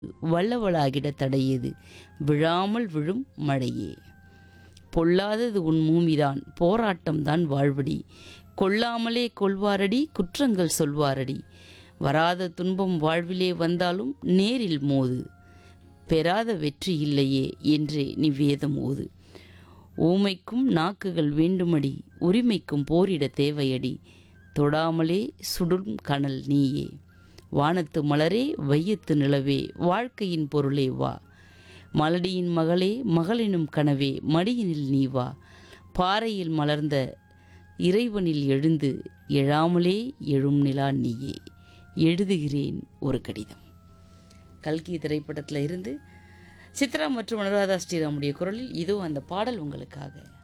வல்லவளாகிட தடையது விழாமல் விழும் மழையே பொல்லாதது உன் மூமிதான் போராட்டம்தான் வாழ்வடி கொல்லாமலே கொள்வாரடி குற்றங்கள் சொல்வாரடி வராத துன்பம் வாழ்விலே வந்தாலும் நேரில் மோது பெறாத வெற்றி இல்லையே என்றே நீ வேதம் ஓது ஊமைக்கும் நாக்குகள் வேண்டுமடி உரிமைக்கும் போரிட தேவையடி தொடாமலே சுடும் கனல் நீயே வானத்து மலரே வையத்து நிலவே வாழ்க்கையின் பொருளே வா மலடியின் மகளே மகளினும் கனவே மடியினில் நீ வா பாறையில் மலர்ந்த இறைவனில் எழுந்து எழாமலே எழும் நிலா நீயே எழுதுகிறேன் ஒரு கடிதம் கல்கி திரைப்படத்தில் இருந்து சித்ரா மற்றும் அனுராதா ஸ்ரீராமுடைய குரலில் இதோ அந்த பாடல் உங்களுக்காக